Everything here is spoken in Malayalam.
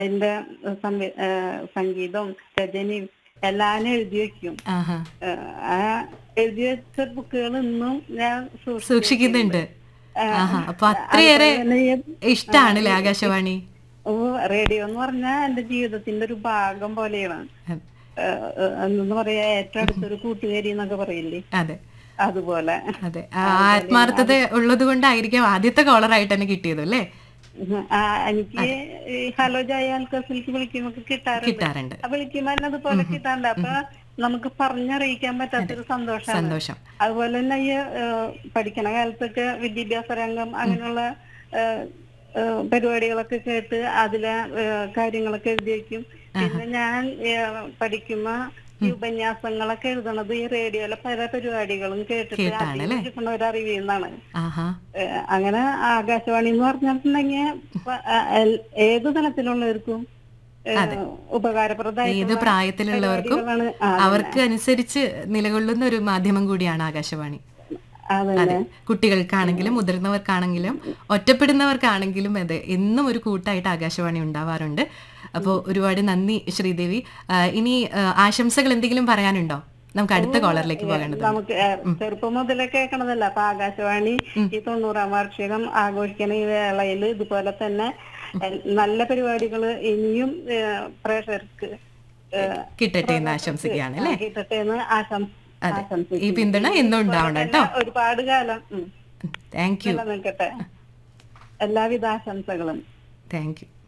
എന്റെ സംവി- ആ, സംഗീതവും രചനയും എല്ലാം എഴുതി വെക്കും ആഹാ ആ, ആ എഴുതി വെച്ച ബുക്കുകൾ ഇന്നും ഞാൻ സൂക്ഷിച്ച് സൂക്ഷിക്കുന്നുണ്ട് ആ, ആഹാ അപ്പൊ അത്രയേറെ അതുപോലെ തന്നെ ഈ- ഇഷ്ടാണല്ലേ ആകാശവാണി ഓ റേഡിയോ എന്ന് പറഞ്ഞാൽ എന്റെ ജീവിതത്തിന്റെ ഒരു ഭാഗം പോലെയാണ് ആ, ആ, എന്തെന്ന് പറയാ ഏറ്റവും അടുത്തൊരു കൂട്ടുകാരി എന്നൊക്കെ പറയില്ലേ അതെ അതുപോലെ അതെ ആ ആത്മാർത്ഥത ഉള്ളത് കൊണ്ടായിരിക്കാം ആദ്യത്തെ കോളറായിട്ട് തന്നെ കിട്ടിയത് അല്ലേ ഉം, ആ, എനിക്ക് ഈ ഹലോ ജയ ആൽക്കസിലേക്ക് വിളിക്കുമ്പോ കിട്ടാറുണ്ട് കിട്ടാറുണ്ട് ആ വിളിക്കുമ്പോ തന്നെ അതുപോലെ കിട്ടാറുണ്ട് അപ്പൊ നമുക്ക് പറഞ്ഞറിയിക്കാൻ പറ്റാത്തൊരു സന്തോഷമാണ് സന്തോഷം അതുപോലെ തന്നെ ഈ ഏഹ്, പഠിക്കണ കാലത്തൊക്കെ വിദ്യാഭ്യാസ രംഗം അങ്ങനെയുള്ള ഏഹ്, ഏഹ്, പരിപാടികളൊക്കെ കേട്ട് അതിലെ ഏഹ്, കാര്യങ്ങളൊക്കെ എഴുതി വെക്കും പിന്നെ ഞാൻ ഏഹ്, പഠിക്കുമ്പോ ഈ ഉപന്യാസങ്ങളൊക്കെ എഴുതണത് ഈ റേഡിയോയിലെ പല പരിപാടികളും കേട്ടിട്ട് കേട്ടാണ് അതിൽ കിട്ടുന്ന ഒരു അറിവിൽ നിന്നാണ് ആഹാ ഏഹ്, അങ്ങനെ ആകാശവാണി എന്ന് പറഞ്ഞിട്ടുണ്ടെങ്കിൽ പ- ആ, എൽ- ഏത് തലത്തിലുള്ളവർക്കും ഏഹ്, ഉപകാരപ്രദമായിട്ടുള്ള ഏത് പ്രായത്തിലുള്ളവർക്കും പരിപാടികളാണ്. ആ, അവർക്ക് അനുസരിച്ച് നിലകൊള്ളുന്ന ഒരു മാധ്യമം കൂടിയാണ് ആകാശവാണി അതെ അതെ കുട്ടികൾക്കാണെങ്കിലും മുതിർന്നവർക്കാണെങ്കിലും ഒറ്റപ്പെടുന്നവർക്കാണെങ്കിലും അതെ എന്നും ഒരു കൂട്ടായിട്ട് ആകാശവാണി ഉണ്ടാവാറുണ്ട് അപ്പോൾ ഒരുപാട് നന്ദി ശ്രീദേവി ആ, ഇനി ആ, ആശംസകൾ എന്തെങ്കിലും പറയാനുണ്ടോ നമുക്ക് അടുത്ത കോളറിലേക്ക് പോകേണ്ടത് നമുക്ക് ഏഹ്, ചെറുപ്പം മുതലേ കേൾക്കണതല്ല അപ്പൊ ആകാശവാണി ഈ തൊണ്ണൂറാം വാർഷികം ആഘോഷിക്കുന്ന ഈ വേളയിൽ ഇതുപോലെ തന്നെ എൽ- നല്ല പരിപാടികൾ ഇനിയും ഏഹ്, പ്രേക്ഷകർക്ക് ഏഹ്, കിട്ടട്ടെ എന്ന് ആശംസിക്കുകയാണ് അല്ലേ കിട്ടട്ടെ എന്ന് ആശംസ അതെ ഈ ആശംസിക്കുന്നു. പിന്തുണ എന്നും ഉണ്ടാവണം കേട്ടോ ഒരുപാട് കാലം ഉം, താങ്ക് യു നിലനിൽക്കട്ടെ എല്ലാവിധ ആശംസകളും താങ്ക് യു